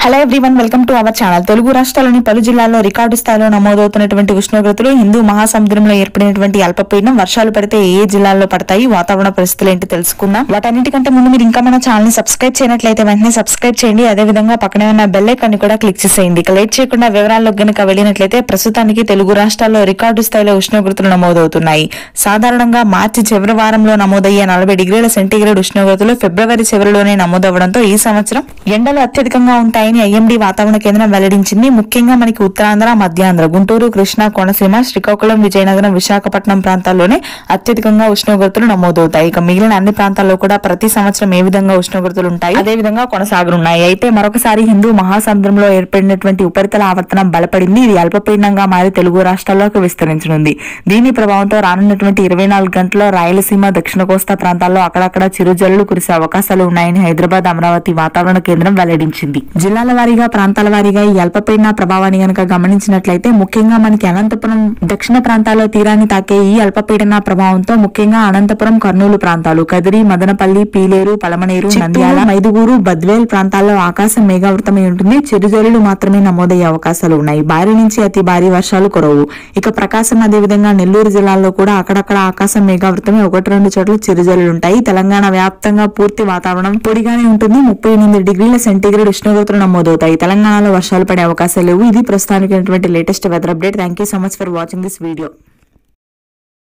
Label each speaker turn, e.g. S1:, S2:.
S1: hello everyone welcome to our channel Telugu రాష్ట్రాల్లోని పలు జిల్లాల్లో రికార్డు స్థాయిలో నమోదవుతున్నటువంటి ఉష్ణోగ్రతలు హిందూ మహాసముద్రంలో ఏర్పడినటువంటి అల్పపీడనం వర్షాలు పడితే ఏ ఏ జిల్లాల్లో పడతాయి వాతావరణ పరిస్థితులు ఏంటి తెలుసుకుందాం వాటన్నిటికంటే ముందు మీరు ఇంకా మన ఛానల్ ని సబ్స్క్రైబ్ చేయనట్లయితే వెంటనే సబ్స్క్రైబ్ చేయండి అదే విధంగా పక్కనే ఉన్న బెల్ ఐకాన్ ని కూడా క్లిక్ చేసేయండి ఇక లేట్ చేయకుండా వివరాల్లోకి గనుక వెళ్ళినట్లయితే ప్రస్తుతానికి తెలుగు రాష్ట్రాల్లో రికార్డు స్థాయిలో ఉష్ణోగ్రతలు నమోదవుతున్నాయి సాధారణంగా మార్చి చివరి వారంలో నమోదయ్యే నలభై డిగ్రీల సెంటీగ్రేడ్ ఉష్ణోగ్రతలు ఫిబ్రవరి చివరిలోనే నమోదవడంతో ఈ సంవత్సరం ఎండలు అత్యధికంగా ఉంటాయని ఐఎండీ వాతావరణ కేంద్రం వెల్లడించింది ముఖ్యంగా మనకి ఉత్తరాంధ్ర మధ్యాంధ్ర గుంటూరు కృష్ణా కోనసీమ శ్రీకాకుళం విజయనగరం విశాఖపట్నం ప్రాంతాల్లోనే అత్యధికంగా ఉష్ణోగ్రతలు నమోదవుతాయి ఇక మిగిలిన అన్ని ప్రాంతాల్లో కూడా ప్రతి సంవత్సరం ఏ విధంగా ఉష్ణోగ్రతలు ఉంటాయి అదే విధంగా కొనసాగనున్నాయి అయితే మరొకసారి హిందూ మహాసముద్రంలో ఏర్పడినటువంటి ఉపరితల ఆవర్తనం బలపడింది ఇది అల్పపీడనంగా మారి తెలుగు రాష్ట్రాల్లోకి విస్తరించనుంది దీని ప్రభావంతో రానున్నటువంటి ఇరవై నాలుగు గంటల్లో రాయలసీమ దక్షిణ కోస్తా ప్రాంతాల్లో అక్కడక్కడ చిరుజల్లులు కురిసే అవకాశాలు ఉన్నాయని హైదరాబాద్ అమరావతి వాతావరణ కేంద్రం వెల్లడించింది జిల్లాల వారీగా ప్రాంతాల వారీగా ఈ అల్పపీడన ప్రభావాన్ని గనక గమనించినట్లయితే ముఖ్యంగా మనకి అనంతపురం దక్షిణ ప్రాంతాల్లో తీరాన్ని తాకే ఈ అల్పపీడన ప్రభావంతో ముఖ్యంగా అనంతపురం కర్నూలు ప్రాంతాలు కదిరి మదనపల్లి పీలేరు పలమనేరు నంద్యాల మైదుగూరు బద్వేల్ ప్రాంతాల్లో ఆకాశం మేఘావృతమై ఉంటుంది చిరుజల్లులు మాత్రమే నమోదయ్యే అవకాశాలు ఉన్నాయి భారీ నుంచి అతి భారీ వర్షాలు కురవు ఇక ప్రకాశం అదేవిధంగా నెల్లూరు జిల్లాల్లో కూడా అక్కడక్కడ ఆకాశం మేఘావృతమై ఒకటి రెండు చోట్ల చిరుజల్లులు ఉంటాయి తెలంగాణ వ్యాప్తంగా పూర్తి వాతావరణం పొడిగానే ఉంటుంది ముప్పై ఎనిమిది డిగ్రీల సెంటీగ్రేడ్ ఉష్ణోగ్రతలు నమోదవుతాయి తెలంగాణలో వర్షాలు పడే అవకాశాలు లేవు ఇది ప్రస్తుతానికి latest weather update thank you so much for watching this video